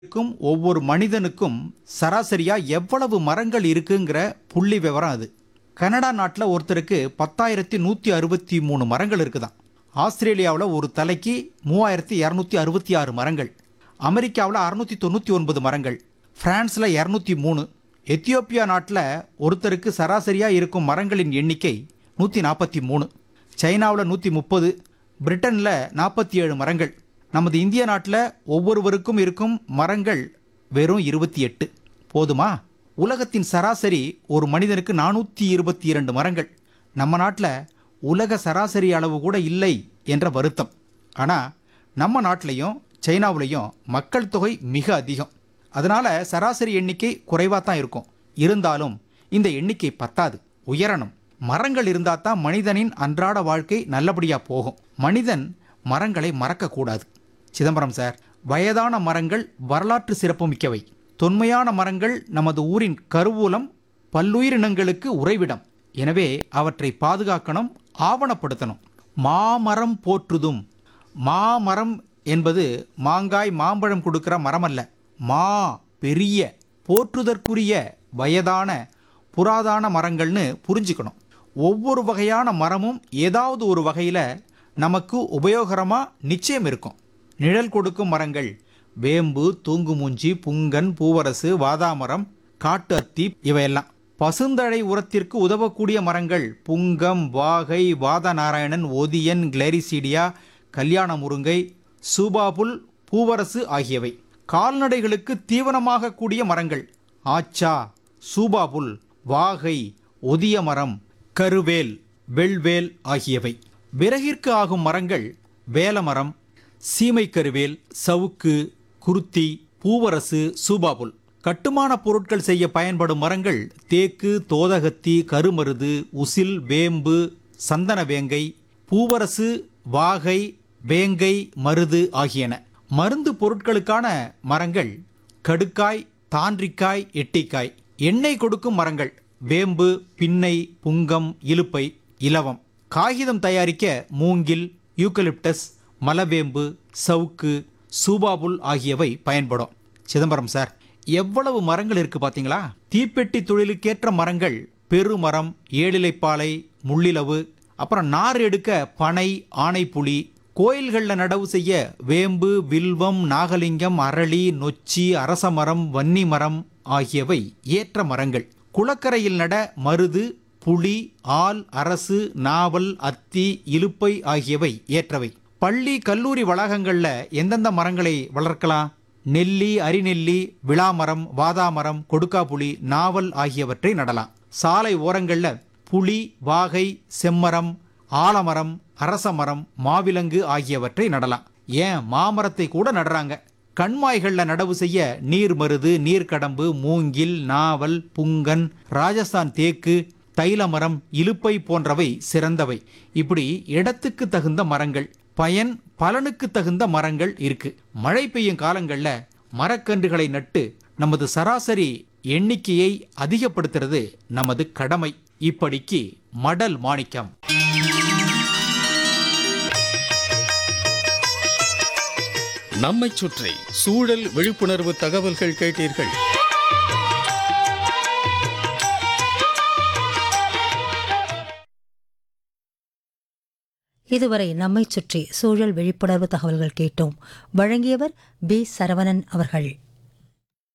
இருக்கும் ஒவ்வொரு மனிதனுக்கும் சராசரியா எவ்வளவு மரங்கள் இருக்குங்கிற புள்ளி விவரம் அது கனடா நாட்டில் ஒருத்தருக்கு பத்தாயிரத்தி நூற்றி அறுபத்தி மூணு மரங்கள் இருக்குதாம் ஆஸ்திரேலியாவில் ஒரு தலைக்கு மூவாயிரத்தி இரநூத்தி அறுபத்தி ஆறு மரங்கள் அமெரிக்காவில் அறுநூற்றி தொண்ணூற்றி ஒன்பது மரங்கள் பிரான்ஸில் இரநூத்தி மூணு எத்தியோப்பியா நாட்டில் ஒருத்தருக்கு சராசரியாக இருக்கும் மரங்களின் எண்ணிக்கை நூற்றி நாற்பத்தி மூணு சைனாவில் நூற்றி முப்பது பிரிட்டனில் நாற்பத்தி ஏழு மரங்கள் நமது இந்திய நாட்டில் ஒவ்வொருவருக்கும் இருக்கும் மரங்கள் வெறும் இருபத்தி எட்டு போதுமா உலகத்தின் சராசரி ஒரு மனிதனுக்கு நானூற்றி இருபத்தி இரண்டு மரங்கள் நம்ம நாட்டில் உலக சராசரி அளவு கூட இல்லை என்ற வருத்தம் ஆனால் நம்ம நாட்டிலையும் சைனாவுலேயும் மக்கள் தொகை மிக அதிகம் அதனால சராசரி எண்ணிக்கை குறைவாக தான் இருக்கும் இருந்தாலும் இந்த எண்ணிக்கை பத்தாது உயரணும் மரங்கள் இருந்தால் தான் மனிதனின் அன்றாட வாழ்க்கை நல்லபடியாக போகும் மனிதன் மரங்களை மறக்கக்கூடாது சிதம்பரம் சார் வயதான மரங்கள் வரலாற்று சிறப்புமிக்கவை தொன்மையான மரங்கள் நமது ஊரின் கருவூலம் பல்லுயிரினங்களுக்கு உறைவிடம் எனவே அவற்றை பாதுகாக்கணும் ஆவணப்படுத்தணும் மாமரம் போற்றுதும் மாமரம் என்பது மாங்காய் மாம்பழம் கொடுக்கிற மரம் அல்ல மா பெரிய போற்றுதற்குரிய வயதான புராதான மரங்கள்னு புரிஞ்சுக்கணும் ஒவ்வொரு வகையான மரமும் ஏதாவது ஒரு வகையில் நமக்கு உபயோகரமாக நிச்சயம் இருக்கும் நிழல் கொடுக்கும் மரங்கள் வேம்பு தூங்குமூஞ்சி புங்கன் பூவரசு வாதாமரம் காட்டு அத்தி இவையெல்லாம் பசுந்தழை உரத்திற்கு உதவக்கூடிய மரங்கள் புங்கம் வாகை வாதநாராயணன் ஒதியன் கிளரிசீடியா கல்யாண முருங்கை சூபாபுல் பூவரசு ஆகியவை கால்நடைகளுக்கு தீவனமாக கூடிய மரங்கள் ஆச்சா சூபாபுல் வாகை ஒதிய மரம் கருவேல் வெள்வேல் ஆகியவை விறகிற்கு ஆகும் மரங்கள் வேலமரம் சீமை கருவேல் சவுக்கு குருத்தி பூவரசு சூபாபுல் கட்டுமான பொருட்கள் செய்ய பயன்படும் மரங்கள் தேக்கு தோதகத்தி கருமருது உசில் வேம்பு சந்தன வேங்கை பூவரசு வாகை வேங்கை மருது ஆகியன மருந்து பொருட்களுக்கான மரங்கள் கடுக்காய் தாண்டிக்காய் எட்டிக்காய் எண்ணெய் கொடுக்கும் மரங்கள் வேம்பு பின்னை புங்கம் இலுப்பை இலவம் காகிதம் தயாரிக்க மூங்கில் யூக்கலிப்டஸ் மலவேம்பு சவுக்கு சூபாபுல் ஆகியவை பயன்படும் சிதம்பரம் சார் எவ்வளவு மரங்கள் இருக்கு பாத்தீங்களா தீப்பெட்டி தொழிலுக்கேற்ற மரங்கள் பெருமரம் ஏழிலைப்பாலை முள்ளிலவு அப்புறம் நார் எடுக்க பனை ஆனைப்புலி கோயில்களில் நடவு செய்ய வேம்பு வில்வம் நாகலிங்கம் அரளி நொச்சி அரசமரம் வன்னி மரம் ஆகியவை ஏற்ற மரங்கள் குளக்கரையில் நட மருது புலி ஆல் அரசு நாவல் அத்தி இலுப்பை ஆகியவை ஏற்றவை பள்ளி கல்லூரி வளாகங்கள்ல எந்தெந்த மரங்களை வளர்க்கலாம் நெல்லி அரிநெல்லி விளாமரம் வாதாமரம் கொடுக்காப்புளி நாவல் ஆகியவற்றை நடலாம் சாலை ஓரங்கள்ல புலி வாகை செம்மரம் ஆலமரம் அரசமரம் மாவிலங்கு ஆகியவற்றை நடலாம் ஏன் மாமரத்தை கூட நடுறாங்க கண்மாய்கள்ல நடவு செய்ய நீர் மருது நீர்க்கடம்பு மூங்கில் நாவல் புங்கன் ராஜஸ்தான் தேக்கு தைலமரம் இலுப்பை போன்றவை சிறந்தவை இப்படி இடத்துக்கு தகுந்த மரங்கள் பயன் பலனுக்கு தகுந்த மரங்கள் இருக்கு மழை பெய்யும் காலங்கள்ல மரக்கன்றுகளை நட்டு நமது சராசரி எண்ணிக்கையை அதிகப்படுத்துறது நமது கடமை இப்படிக்கு மடல் மாணிக்கம் நம்மைச் சுற்றி சூழல் விழிப்புணர்வு தகவல்கள் கேட்டீர்கள் இதுவரை நம்மைச் சுற்றி சூழல் விழிப்புணர்வு தகவல்கள் கேட்டோம் வழங்கியவர் பி சரவணன் அவர்கள்